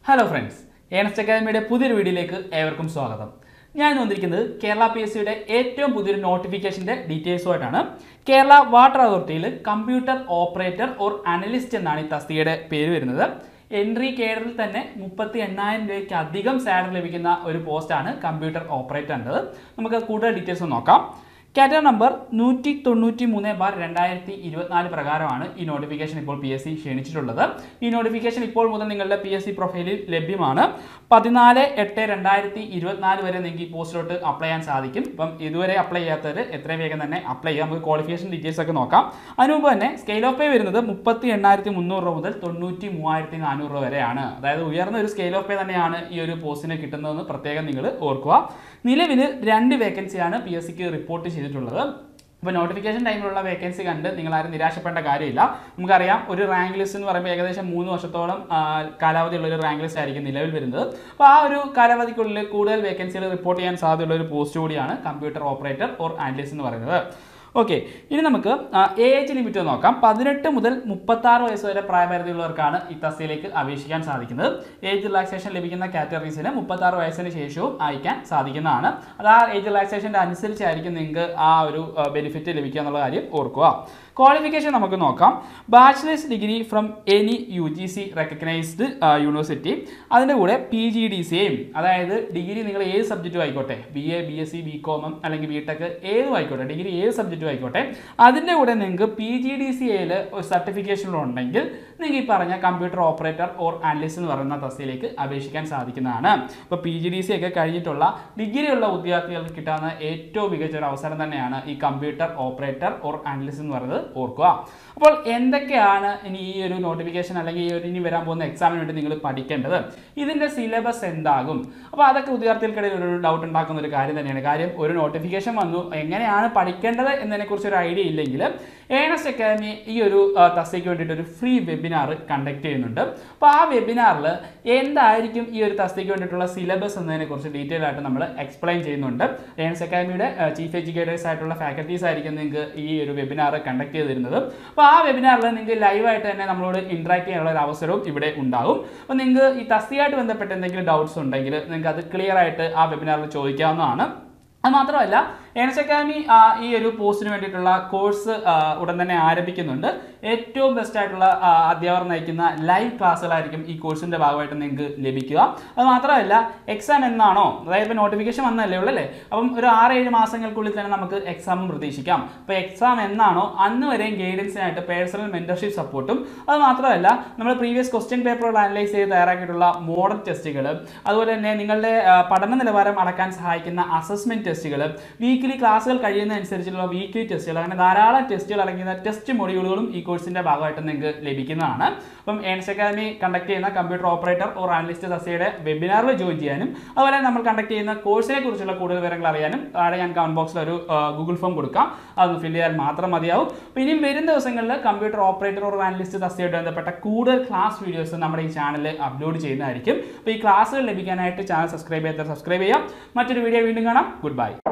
hello friends Ernest അക്കാദമിയുടെ പുതിയൊരു വീഡിയോയിലേക്ക് ഏവർക്കും സ്വാഗതം ഞാൻ ഇന്ന് വന്നിരിക്കുന്നത് കേരള പി എസ് സിയുടെ ഏറ്റവും പുതിയൊരു നോട്ടിഫിക്കേഷൻ്റെ ഡീറ്റെയിൽസുമായിട്ടാണ് കേരള വാട്ടർ അതോറിറ്റിയിൽ കമ്പ്യൂട്ടർ ഓപ്പറേറ്റർ ഓർ അനലിസ്റ്റ് എന്നാണ് ഈ തസ്തികയുടെ പേര് വരുന്നത് എൻട്രി കേഡറിൽ തന്നെ മുപ്പത്തി എണ്ണായിരം രൂപയ്ക്ക് അധികം സാലറി ലഭിക്കുന്ന ഒരു പോസ്റ്റാണ് കമ്പ്യൂട്ടർ ഓപ്പറേറ്ററിൻ്റെത് നമുക്ക് കൂടുതൽ ഡീറ്റെയിൽസ് നോക്കാം കാറ്റഗറി നമ്പർ നൂറ്റി തൊണ്ണൂറ്റി മൂന്ന് ബാർ രണ്ടായിരത്തി ഇരുപത്തിനാല് പ്രകാരമാണ് ഈ നോട്ടിഫിക്കേഷൻ ഇപ്പോൾ പി എസ് സി ക്ഷണിച്ചിട്ടുള്ളത് ഈ നോട്ടിഫിക്കേഷൻ ഇപ്പോൾ മുതൽ നിങ്ങളുടെ പി എസ് സി പ്രൊഫൈലിൽ ലഭ്യമാണ് പതിനാല് എട്ട് രണ്ടായിരത്തി ഇരുപത്തിനാല് വരെ നിങ്ങൾക്ക് ഈ പോസ്റ്റിലോട്ട് അപ്ലൈ ചെയ്യാൻ സാധിക്കും ഇപ്പം ഇതുവരെ അപ്ലൈ ചെയ്യാത്തവർ എത്രയും വേഗം തന്നെ അപ്ലൈ ചെയ്യാം നമുക്ക് ക്വാളിഫിക്കേഷൻ ഡീറ്റെയിൽസ് ഒക്കെ നോക്കാം അതിന് മുമ്പ് തന്നെ സ്കെയിൽ ഓഫ് പേ വരുന്നത് മുപ്പത്തി എണ്ണായിരത്തി മുന്നൂറ് രൂപ മുതൽ തൊണ്ണൂറ്റി മൂവായിരത്തി നാനൂറ് രൂപ വരെയാണ് അതായത് ഉയർന്ന ഒരു സ്കെയിൽ ഓഫ് പേ തന്നെയാണ് ഈ ഒരു പോസ്റ്റിന് കിട്ടുന്നതെന്ന് പ്രത്യേകം നിങ്ങൾ ഓർക്കുക നിലവിൽ രണ്ട് വേക്കൻസിയാണ് പി എസ് സിക്ക് റിപ്പോർട്ട് ചെയ്തിട്ടുള്ളത് ഇപ്പോൾ നോട്ടിഫിക്കേഷൻ ടൈമിലുള്ള വേക്കൻസി കണ്ട് നിങ്ങൾ ആരും നിരാശപ്പെടേണ്ട കാര്യമില്ല നമുക്കറിയാം ഒരു റാങ്ക് ലിസ്റ്റ് എന്ന് പറയുമ്പോൾ ഏകദേശം മൂന്ന് വർഷത്തോളം ആ, കാലാവധിയുള്ള ഒരു റാങ്ക് ലിസ്റ്റ് ആയിരിക്കും നിലവിൽ വരുന്നത് അപ്പോൾ ആ ഒരു കാലാവധിക്കുള്ളിൽ കൂടുതൽ വേക്കൻസികൾ റിപ്പോർട്ട് ചെയ്യാൻ സാധ്യതയുള്ള ഒരു പോസ്റ്റ് കൂടിയാണ് കമ്പ്യൂട്ടർ ഓപ്പറേറ്റർ ഓർ ആനലിസ്റ്റ് എന്ന് പറയുന്നത് ഓക്കെ ഇനി നമുക്ക് ഏജ് ലിമിറ്റ് നോക്കാം പതിനെട്ട് മുതൽ മുപ്പത്തി ആറ് വയസ്സ് വരെ പ്രായപരിധിയുള്ളവർക്കാണ് ഈ തസ്തിയിലേക്ക് അപേക്ഷിക്കാൻ സാധിക്കുന്നത് ഏജ് റിലാക്സേഷൻ ലഭിക്കുന്ന കാറ്റഗറീസിന് മുപ്പത്തി ആറ് വയസ്സിന് ശേഷവും അയക്കാൻ സാധിക്കുന്നതാണ് അത് ആ ഏജ് റിലാക്സേഷൻ്റെ അനുസരിച്ചായിരിക്കും നിങ്ങൾക്ക് ആ ഒരു ബെനിഫിറ്റ് ലഭിക്കുക എന്നുള്ള കാര്യം ഓർക്കുക ക്വാളിഫിക്കേഷൻ നമുക്ക് നോക്കാം bachelors degree from any U G C recognised university അതിൻ്റെ കൂടെ പി ജി ഡി സിയും അതായത് ഡിഗ്രി നിങ്ങൾ ഏത് സബ്ജക്റ്റും ആയിക്കോട്ടെ B A B S C B com അല്ലെങ്കിൽ ബി ടെക് ഏതും ആയിക്കോട്ടെ ഡിഗ്രി ഏത് സബ്ജക്റ്റും ആയിക്കോട്ടെ അതിൻ്റെ കൂടെ നിങ്ങൾക്ക് പി ജി ഡി സി എയിൽ ഒരു സർട്ടിഫിക്കേഷൻ ഉണ്ടെങ്കിൽ നിങ്ങൾക്ക് ഈ പറഞ്ഞ കമ്പ്യൂട്ടർ ഓപ്പറേറ്റർ ഓർ അനലിസ്റ്റ് എന്ന് പറയുന്ന തസ്തിയിലേക്ക് അപേക്ഷിക്കാൻ സാധിക്കുന്നതാണ് അപ്പോൾ പി ജി ഡി സി ഒക്കെ കഴിഞ്ഞിട്ടുള്ള ഡിഗ്രിയുള്ള ഉദ്യോഗാർത്ഥികൾക്ക് കിട്ടാവുന്ന ഏറ്റവും മികച്ച ഒരു അവസരം തന്നെയാണ് ഈ കമ്പ്യൂട്ടർ ഓപ്പറേറ്റർ ഓർ അനലിസ്റ്റ് എന്ന് പറയുന്നത് ഓർക്കുക അപ്പോൾ എന്തൊക്കെയാണ് ഇനി ഈ ഒരു നോട്ടിഫിക്കേഷൻ അല്ലെങ്കിൽ ഈ ഒരു ഇനി വരാൻ പോകുന്ന എക്സാമിന് വേണ്ടി നിങ്ങൾ പഠിക്കേണ്ടത് ഇതിൻ്റെ സിലബസ് എന്താകും അപ്പോൾ അതൊക്കെ വിദ്യാർത്ഥികൾക്കിടയിൽ ഒരു ഡൗട്ട് ഉണ്ടാക്കുന്ന ഒരു കാര്യം തന്നെയാണ് കാര്യം ഒരു നോട്ടിഫിക്കേഷൻ വന്നു എങ്ങനെയാണ് പഠിക്കേണ്ടത് എന്നതിനെക്കുറിച്ച് ഒരു ഐഡിയ ഇല്ലെങ്കിൽ ഏണസ്റ്റ് അക്കാദമി ഈ ഒരു ആ, തസ്തിക്ക് വേണ്ടിയിട്ട് ഒരു ഫ്രീ വെബിനാർ കണ്ടക്ട് ചെയ്യുന്നുണ്ട് അപ്പോൾ ആ വെബിനാറിൽ എന്തായിരിക്കും ഈ ഒരു തസ്തിക്ക് വേണ്ടിയിട്ടുള്ള സിലബസ് എന്നതിനെക്കുറിച്ച് ഡീറ്റെയിൽ ആയിട്ട് നമ്മൾ എക്സ്പ്ലെയിൻ ചെയ്യുന്നുണ്ട് ഏണസ്റ്റ് അക്കാദമിയുടെ ചീഫ് എഡ്യൂക്കേറ്റേഴ്സ് ആയിട്ടുള്ള ഫാക്കൽറ്റീസ് ആയിരിക്കും നിങ്ങൾക്ക് ഈ ഒരു വെബിനാർ കണ്ടക്ട് ചെയ്ത് തരുന്നത് അപ്പോൾ ആ വെബിനാറിൽ നിങ്ങൾക്ക് ലൈവായിട്ട് തന്നെ നമ്മളോട് ഇൻട്രാക്ട് ചെയ്യാനുള്ള ഒരു അവസരവും ഇവിടെ ഉണ്ടാകും അപ്പോൾ നിങ്ങൾക്ക് ഈ തസ്തിയായിട്ട് ബന്ധപ്പെട്ട് എന്തെങ്കിലും ഡൗട്ട്സ് ഉണ്ടെങ്കിൽ നിങ്ങൾക്ക് അത് ക്ലിയർ ആയിട്ട് ആ വെബിനാറിൽ ചോദിക്കാവുന്നതാണ് അത് മാത്രമല്ല ഏണസ് അക്കാദമി ആ, ഈ ഒരു പോസ്റ്റിന് വേണ്ടിയിട്ടുള്ള കോഴ്സ് ഉടൻ തന്നെ ആരംഭിക്കുന്നുണ്ട് ഏറ്റവും ബെസ്റ്റ് ആയിട്ടുള്ള ആ, അധ്യാപകർ നയിക്കുന്ന ലൈവ് ക്ലാസ്സുകളായിരിക്കും ഈ കോഴ്സിൻ്റെ ഭാഗമായിട്ട് നിങ്ങൾക്ക് ലഭിക്കുക അത് മാത്രമല്ല എക്സാം എന്നാണോ അതായത് ഇപ്പോൾ നോട്ടിഫിക്കേഷൻ വന്നല്ലേ ഉള്ളൂ അല്ലേ അപ്പം ഒരു ആറ് ഏഴ് മാസങ്ങൾക്കുള്ളിൽ തന്നെ നമുക്ക് എക്സാമും പ്രതീക്ഷിക്കാം അപ്പോൾ എക്സാം എന്നാണോ അന്ന് വരെയും ഗൈഡൻസിനായിട്ട് പേഴ്സണൽ മെൻറ്റർഷിപ്പ് സപ്പോർട്ടും അത് മാത്രമല്ല നമ്മൾ പ്രീവിയസ് ക്വസ്റ്റ്യൻ പേപ്പറുകൾ അനലൈസ് ചെയ്ത് തയ്യാറാക്കിയിട്ടുള്ള മോഡൽ ടെസ്റ്റുകൾ അതുപോലെ തന്നെ നിങ്ങളുടെ ആ, പഠന നിലവാരം അളക്കാൻ സഹായിക്കുന്ന അസസ്മെന്റ് ടെസ്റ്റുകൾ വീക്കിലി ക്ലാസ്സുകൾ കഴിയുന്നതനുസരിച്ചുള്ള വീക്ക്ലി ടെസ്റ്റുകൾ അങ്ങനെ ധാരാളം ടെസ്റ്റുകൾ അടങ്ങിയ ടെസ്റ്റ് മൊഡ്യൂളുകളും ഈ കോഴ്സിന്റെ ഭാഗമായിട്ട് നിങ്ങൾക്ക് ലഭിക്കുന്നതാണ് അപ്പം ഏൺസ് അക്കാദമി കണ്ടക്ട് ചെയ്യുന്ന കമ്പ്യൂട്ടർ ഓപ്പറേറ്റർ ഓർ അനലിസ്റ്റ് തസ്തിയുടെ വെബിനാറിൽ ജോയിൻ ചെയ്യാനും അതുപോലെ നമ്മൾ കണ്ടക്ട് ചെയ്യുന്ന കോഴ്സിനെ കുറിച്ചുള്ള കൂടുതൽ വിവരങ്ങൾ അറിയാനും താഴെ ഞാൻ കമന്റ് ബോക്സിൽ ഒരു ഗൂഗിൾ ഫോം കൊടുക്കാം അതൊന്ന് ഫില്ല് ചെയ്യാൻ മാത്രം മതിയാവും അപ്പോൾ ഇനിയും വരും ദിവസങ്ങളിൽ കമ്പ്യൂട്ടർ ഓപ്പറേറ്റർ ഓർ അനലിസ്റ്റ് തസ്തിയായിട്ട് ബന്ധപ്പെട്ട കൂടുതൽ ക്ലാസ് വീഡിയോസ് നമ്മുടെ ഈ ചാനലിൽ അപ്ലോഡ് ചെയ്യുന്നതായിരിക്കും അപ്പോൾ ഈ ക്ലാസ്സുകൾ ലഭിക്കാനായിട്ട് ചാനൽ സബ്സ്ക്രൈബ് ചെയ്യാത്ത സബ്സ്ക്രൈബ് ചെയ്യാം മറ്റൊരു വീഡിയോ വീണ്ടും കാണാം ഗുഡ് ബൈ